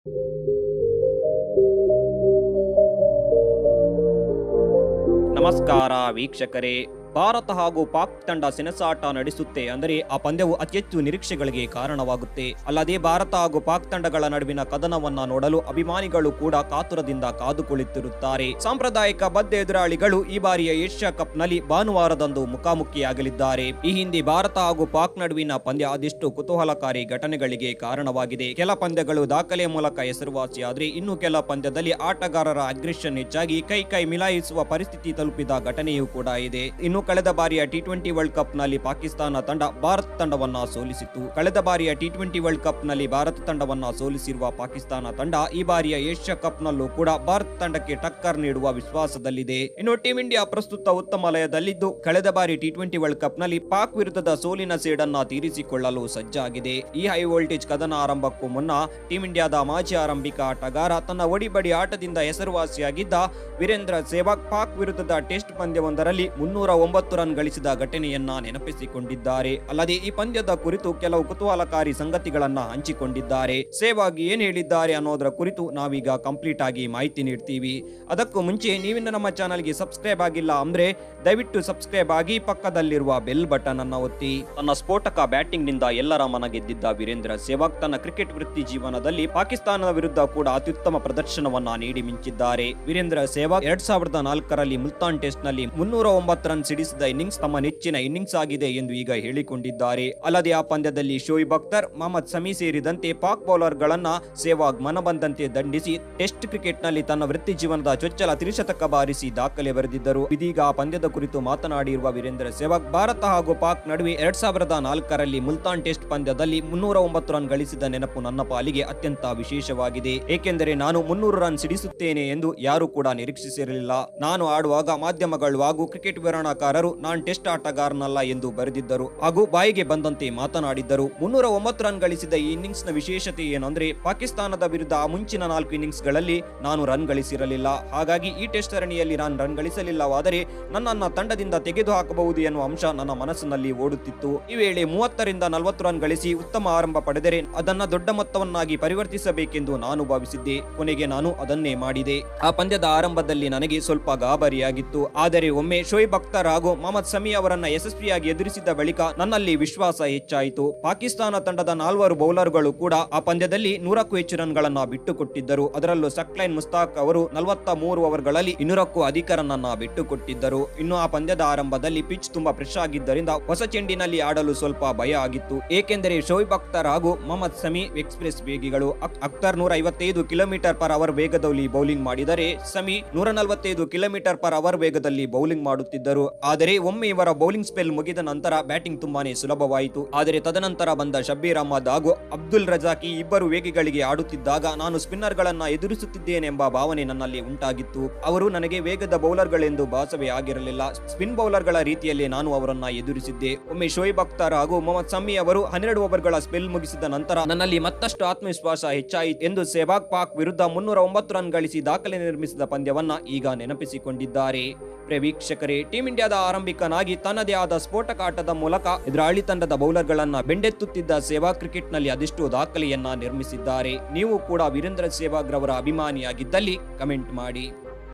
ನಮಸ್ಕಾರ ವೀಕ್ಷಕರೇ ಭಾರತ ಹಾಗೂ ಪಾಕ್ ತಂಡ ಸೆಣಸಾಟ ನಡೆಸುತ್ತೆ ಅಂದರೆ ಆ ಪಂದ್ಯವು ಅತಿ ಹೆಚ್ಚು ನಿರೀಕ್ಷೆಗಳಿಗೆ ಕಾರಣವಾಗುತ್ತೆ ಅಲ್ಲದೆ ಭಾರತ ಹಾಗೂ ಪಾಕ್ ತಂಡಗಳ ನಡುವಿನ ಕದನವನ್ನ ನೋಡಲು ಅಭಿಮಾನಿಗಳು ಕೂಡ ಕಾತುರದಿಂದ ಕಾದು ಕುಳಿತಿರುತ್ತಾರೆ ಸಾಂಪ್ರದಾಯಿಕ ಬದ್ಧ ಎದುರಾಳಿಗಳು ಈ ಬಾರಿಯ ಏಷ್ಯಾ ಕಪ್ನಲ್ಲಿ ಭಾನುವಾರದಂದು ಮುಖಾಮುಖಿಯಾಗಲಿದ್ದಾರೆ ಈ ಹಿಂದೆ ಭಾರತ ಹಾಗೂ ಪಾಕ್ ನಡುವಿನ ಪಂದ್ಯ ಅದೆಷ್ಟು ಕುತೂಹಲಕಾರಿ ಘಟನೆಗಳಿಗೆ ಕಾರಣವಾಗಿದೆ ಕೆಲ ಪಂದ್ಯಗಳು ದಾಖಲೆ ಮೂಲಕ ಹೆಸರುವಾಸಿಯಾದ್ರೆ ಇನ್ನು ಕೆಲ ಪಂದ್ಯದಲ್ಲಿ ಆಟಗಾರರ ಅಗ್ರೆಷನ್ ಹೆಚ್ಚಾಗಿ ಕೈ ಕೈ ಮಿಲಾಯಿಸುವ ಪರಿಸ್ಥಿತಿ ತಲುಪಿದ ಘಟನೆಯೂ ಕೂಡ ಇದೆ ಇನ್ನು ಕಳೆದ ಬಾರಿಯ ಟಿ ಟ್ವೆಂಟಿ ವರ್ಲ್ಡ್ ಕಪ್ ನಲ್ಲಿ ಪಾಕಿಸ್ತಾನ ತಂಡ ಭಾರತ ತಂಡವನ್ನ ಸೋಲಿಸಿತ್ತು ಕಳೆದ ಬಾರಿಯ ಟಿ ಟ್ವೆಂಟಿ ವರ್ಲ್ಡ್ ಕಪ್ ನಲ್ಲಿ ಭಾರತ ತಂಡವನ್ನ ಸೋಲಿಸಿರುವ ಪಾಕಿಸ್ತಾನ ತಂಡ ಈ ಬಾರಿಯ ಏಷ್ಯಾ ಕಪ್ ನಲ್ಲೂ ಕೂಡ ಭಾರತ ತಂಡಕ್ಕೆ ಟಕ್ಕರ್ ನೀಡುವ ವಿಶ್ವಾಸದಲ್ಲಿದೆ ಇನ್ನು ಟೀಂ ಇಂಡಿಯಾ ಪ್ರಸ್ತುತ ಉತ್ತಮ ಲಯದಲ್ಲಿದ್ದು ಕಳೆದ ಬಾರಿ ಟಿ ಟ್ವೆಂಟಿ ವರ್ಲ್ಡ್ ಕಪ್ ನಲ್ಲಿ ಪಾಕ್ ವಿರುದ್ಧದ ಸೋಲಿನ ಸೇಡನ್ನ ತೀರಿಸಿಕೊಳ್ಳಲು ಸಜ್ಜಾಗಿದೆ ಈ ಹೈ ವೋಲ್ಟೇಜ್ ಕದನ ಆರಂಭಕ್ಕೂ ಮುನ್ನ ಟೀಂ ಇಂಡಿಯಾದ ಮಾಜಿ ಆರಂಭಿಕ ಆಟಗಾರ ತನ್ನ ಒಡಿಬಡಿ ಆಟದಿಂದ ಹೆಸರುವಾಸಿಯಾಗಿದ್ದ ವೀರೇಂದ್ರ ಸೆಹ್ವಾಗ್ ಪಾಕ್ ವಿರುದ್ಧದ ಟೆಸ್ಟ್ ಪಂದ್ಯವೊಂದರಲ್ಲಿ ಮುನ್ನೂರ ಒಂಬತ್ತು ರನ್ ಗಳಿಸಿದ ಘಟನೆಯನ್ನ ನೆನಪಿಸಿಕೊಂಡಿದ್ದಾರೆ ಅಲ್ಲದೆ ಈ ಪಂದ್ಯದ ಕುರಿತು ಕೆಲವು ಕುತೂಹಲಕಾರಿ ಸಂಗತಿಗಳನ್ನ ಹಂಚಿಕೊಂಡಿದ್ದಾರೆ ಸೆಹ್ವಾಗ್ ಏನ್ ಹೇಳಿದ್ದಾರೆ ಅನ್ನೋದರ ಕುರಿತು ನಾವೀಗ ಕಂಪ್ಲೀಟ್ ಆಗಿ ಮಾಹಿತಿ ನೀಡ್ತೀವಿ ಅದಕ್ಕೂ ಮುಂಚೆ ನೀವಿನ್ನ ನಮ್ಮ ಚಾನಲ್ಗೆ ಸಬ್ಸ್ಕ್ರೈಬ್ ಆಗಿಲ್ಲ ಅಂದ್ರೆ ದಯವಿಟ್ಟು ಸಬ್ಸ್ಕ್ರೈಬ್ ಆಗಿ ಪಕ್ಕದಲ್ಲಿರುವ ಬೆಲ್ ಬಟನ್ ಅನ್ನ ಒತ್ತಿ ತನ್ನ ಸ್ಫೋಟಕ ಬ್ಯಾಟಿಂಗ್ ನಿಂದ ಎಲ್ಲರ ಮನ ಗೆದ್ದಿದ್ದ ವೀರೇಂದ್ರ ಸೆಹ್ವಾಗ್ ತನ್ನ ಕ್ರಿಕೆಟ್ ವೃತ್ತಿ ಜೀವನದಲ್ಲಿ ಪಾಕಿಸ್ತಾನದ ವಿರುದ್ಧ ಕೂಡ ಅತ್ಯುತ್ತಮ ಪ್ರದರ್ಶನವನ್ನ ನೀಡಿ ಮಿಂಚಿದ್ದಾರೆ ವೀರೇಂದ್ರ ಸೆಹ್ವಾಗ್ ಎರಡ್ ಸಾವಿರದ ನಾಲ್ಕರಲ್ಲಿ ಮುಲ್ತಾನ್ ಟೆಸ್ಟ್ ನಲ್ಲಿ ಮುನ್ನೂರ ಒಂಬತ್ತು ರನ್ ಸಿಡಿಸಿದ ಇನ್ನಿಂಗ್ಸ್ ತಮ್ಮ ನೆಚ್ಚಿನ ಇನ್ನಿಂಗ್ಸ್ ಆಗಿದೆ ಎಂದು ಈಗ ಹೇಳಿಕೊಂಡಿದ್ದಾರೆ ಅಲ್ಲದೆ ಆ ಪಂದ್ಯದಲ್ಲಿ ಶೋಯಿಬ್ ಅಖ್ತರ್ ಮೊಹಮ್ಮದ್ ಸಮಿ ಸೇರಿದಂತೆ ಪಾಕ್ ಬೌಲರ್ ಗಳನ್ನ ಸೆಹ್ವಾಗ್ ಮನಬಂದಂತೆ ದಂಡಿಸಿ ಟೆಸ್ಟ್ ಕ್ರಿಕೆಟ್ ನಲ್ಲಿ ತನ್ನ ವೃತ್ತಿ ಜೀವನದ ಚೊಚ್ಚಲ ತ್ರಿಶತಕ ಬಾರಿಸಿ ದಾಖಲೆ ಬರೆದಿದ್ದರು ಇದೀಗ ಆ ಪಂದ್ಯದ ಕುರಿತು ಮಾತನಾಡಿರುವ ವೀರೇಂದ್ರ ಸೆಹ್ವಾಗ್ ಭಾರತ ಹಾಗೂ ಪಾಕ್ ನಡುವೆ ಎರಡ್ ಸಾವಿರದ ನಾಲ್ಕರಲ್ಲಿ ಮುಲ್ತಾನ್ ಟೆಸ್ಟ್ ಪಂದ್ಯದಲ್ಲಿ ಮುನ್ನೂರ ಒಂಬತ್ತು ರನ್ ಗಳಿಸಿದ ನೆನಪು ನನ್ನ ಪಾಲಿಗೆ ಅತ್ಯಂತ ವಿಶೇಷವಾಗಿದೆ ಏಕೆಂದರೆ ನಾನು ಮುನ್ನೂರು ರನ್ ಸಿಡಿಸುತ್ತೇನೆ ಎಂದು ಯಾರು ಕೂಡ ನಿರೀಕ್ಷಿಸಿರಲಿಲ್ಲ ನಾನು ಆಡುವಾಗ ಮಾಧ್ಯಮಗಳು ಹಾಗೂ ಕ್ರಿಕೆಟ್ ವಿವರಣಾಕಾರರು ನಾನ್ ಟೆಸ್ಟ್ ಆಟಗಾರನಲ್ಲ ಎಂದು ಬರೆದಿದ್ದರು ಹಾಗೂ ಬಾಯಿಗೆ ಬಂದಂತೆ ಮಾತನಾಡಿದ್ದರು ಮುನ್ನೂರ ಒಂಬತ್ತು ರನ್ ಗಳಿಸಿದ ಈ ಇನ್ನಿಂಗ್ಸ್ ನ ವಿಶೇಷತೆ ಏನಂದ್ರೆ ಪಾಕಿಸ್ತಾನದ ವಿರುದ್ಧ ಆ ಮುಂಚಿನ ನಾಲ್ಕು ಇನ್ನಿಂಗ್ಸ್ ಗಳಲ್ಲಿ ನಾನು ರನ್ ಗಳಿಸಿರಲಿಲ್ಲ ಹಾಗಾಗಿ ಈ ಟೆಸ್ಟ್ ಸರಣಿಯಲ್ಲಿ ನಾನು ರನ್ ಗಳಿಸಲಿಲ್ಲವಾದರೆ ನನ್ನನ್ನ ತಂಡದಿಂದ ತೆಗೆದು ಹಾಕಬಹುದು ಎನ್ನುವ ಅಂಶ ನನ್ನ ಮನಸ್ಸಿನಲ್ಲಿ ಓಡುತ್ತಿತ್ತು ಈ ವೇಳೆ ಮೂವತ್ತರಿಂದ ನಲವತ್ತು ರನ್ ಗಳಿಸಿ ಉತ್ತಮ ಆರಂಭ ಪಡೆದರೆ ಅದನ್ನ ದೊಡ್ಡ ಮೊತ್ತವನ್ನಾಗಿ ಪರಿವರ್ತಿಸಬೇಕೆಂದು ನಾನು ಭಾವಿಸಿದ್ದೆ ಕೊನೆಗೆ ನಾನು ಅದನ್ನೇ ಮಾಡಿದೆ ಆ ಪಂದ್ಯದ ಆರಂಭದಲ್ಲಿ ನನಗೆ ಸ್ವಲ್ಪ ಗಾಬರಿಯಾಗಿತ್ತು ಆದರೆ ಒಮ್ಮೆ ಶೋಯಿಬ್ ಅಖ್ತರ್ ಹಾಗೂ ಮೊಹಮ್ಮದ್ ಸಮಿ ಅವರನ್ನ ಯಶಸ್ವಿಯಾಗಿ ಎದುರಿಸಿದ ಬಳಿಕ ನನ್ನಲ್ಲಿ ವಿಶ್ವಾಸ ಹೆಚ್ಚಾಯಿತು ಪಾಕಿಸ್ತಾನ ತಂಡದ ನಾಲ್ವರು ಬೌಲರ್ಗಳು ಕೂಡ ಆ ಪಂದ್ಯದಲ್ಲಿ ನೂರಕ್ಕೂ ಹೆಚ್ಚು ರನ್ಗಳನ್ನ ಬಿಟ್ಟುಕೊಟ್ಟಿದ್ದರು ಅದರಲ್ಲೂ ಸಕ್ಲೈನ್ ಮುಸ್ತಾಕ್ ಅವರು ನಲವತ್ತ ಮೂರು ಓವರ್ಗಳಲ್ಲಿ ಇನ್ನೂರಕ್ಕೂ ಅಧಿಕ ರನ್ನನ್ನ ಬಿಟ್ಟುಕೊಟ್ಟಿದ್ದರು ಇನ್ನು ಆ ಪಂದ್ಯದ ಆರಂಭದಲ್ಲಿ ಪಿಚ್ ತುಂಬಾ ಫ್ರೆಶ್ ಆಗಿದ್ದರಿಂದ ಹೊಸ ಚೆಂಡಿನಲ್ಲಿ ಆಡಲು ಸ್ವಲ್ಪ ಭಯ ಆಗಿತ್ತು ಏಕೆಂದರೆ ಶೋಯಿಬ್ ಅಖ್ತರ್ ಹಾಗೂ ಮೊಹಮ್ಮದ್ ಸಮಿ ಎಕ್ಸ್ಪ್ರೆಸ್ ವೇಗಿಗಳು ಅಕ್- ಅಖ್ತರ್ ನೂರ ಐವತ್ತೈದು ಕಿಲೋಮೀಟರ್ ಪರ್ ಅವರ್ ವೇಗದಲ್ಲಿ ಬೌಲಿಂಗ್ ಮಾಡಿದರೆ ಸಮಿ ನೂರ ನಲವತ್ತೈದು ಕಿಲೋಮೀಟರ್ ಪರ್ ಅವರ್ ವೇಗದಲ್ಲಿ ಬೌಲಿಂಗ್ ಮಾಡುತ್ತಿದ್ದರು ಆದರೆ ಒಮ್ಮೆ ಇವರ ಬೌಲಿಂಗ್ ಸ್ಪೆಲ್ ಮುಗಿದ ನಂತರ ಬ್ಯಾಟಿಂಗ್ ತುಂಬಾನೇ ಸುಲಭವಾಯಿತು ಆದರೆ ತದನಂತರ ಬಂದ ಶಬ್ಬೀರ್ ಅಹಮದ್ ಹಾಗೂ ಅಬ್ದುಲ್ ರಜಾಕ್ ಈ ಇಬ್ಬರು ವೇಗಿಗಳಿಗೆ ಆಡುತ್ತಿದ್ದಾಗ ನಾನು ಸ್ಪಿನ್ನರ್ ಗಳನ್ನ ಎದುರಿಸುತ್ತಿದ್ದೇನೆಂಬ ಭಾವನೆ ನನ್ನಲ್ಲಿ ಉಂಟಾಗಿತ್ತು ಅವರು ನನಗೆ ವೇಗದ ಬೌಲರ್ಗಳೆಂದು ಭಾಸವೇ ಆಗಿರಲಿಲ್ಲ ಸ್ಪಿನ್ ಬೌಲರ್ಗಳ ರೀತಿಯಲ್ಲಿ ನಾನು ಅವರನ್ನ ಎದುರಿಸಿದ್ದೆ ಒಮ್ಮೆ ಶೋಯಿಬ್ ಅಖ್ತರ್ ಹಾಗೂ ಮೊಹಮ್ಮದ್ ಸಮಿ ಅವರು ಹನ್ನೆರಡು ಓವರ್ಗಳ ಸ್ಪೆಲ್ ಮುಗಿಸಿದ ನಂತರ ನನ್ನಲ್ಲಿ ಮತ್ತಷ್ಟು ಆತ್ಮವಿಶ್ವಾಸ ಹೆಚ್ಚಾಯಿತು ಎಂದು ಸೆಹ್ವಾಗ್ ಪಾಕ್ ವಿರುದ್ಧ ಮುನ್ನೂರ ಒಂಬತ್ತು ರನ್ ಗಳಿಸಿ ದಾಖಲೆ ನಿರ್ಮಿಸಿದ ಪಂದ್ಯವನ್ನ ಈಗ ನೆನಪಿಸಿಕೊಂಡಿದ್ದಾರೆ ಪ್ರಿಯ ವೀಕ್ಷಕರೇ ಟೀಂ ಇಂಡಿಯಾದ ಆರಂಭಿಕನಾಗಿ ತನ್ನದೇ ಆದ ಸ್ಫೋಟಕ ಆಟದ ಮೂಲಕ ಎದುರಾಳಿ ತಂಡದ ಬೌಲರ್ಗಳನ್ನ ಬೆಂಡೆತ್ತುತ್ತಿದ್ದ ಸೆಹ್ವಾಗ್ ಕ್ರಿಕೆಟ್ನಲ್ಲಿ ಅದೆಷ್ಟು ದಾಖಲೆಯನ್ನ ನಿರ್ಮಿಸಿದ್ದಾರೆ ನೀವು ಕೂಡ ವೀರೇಂದ್ರ ಸೆಹ್ವಾಗ್ ರವರ ಅಭಿಮಾನಿಯಾಗಿದ್ದಲ್ಲಿ ಕಮೆಂಟ್ ಮಾಡಿ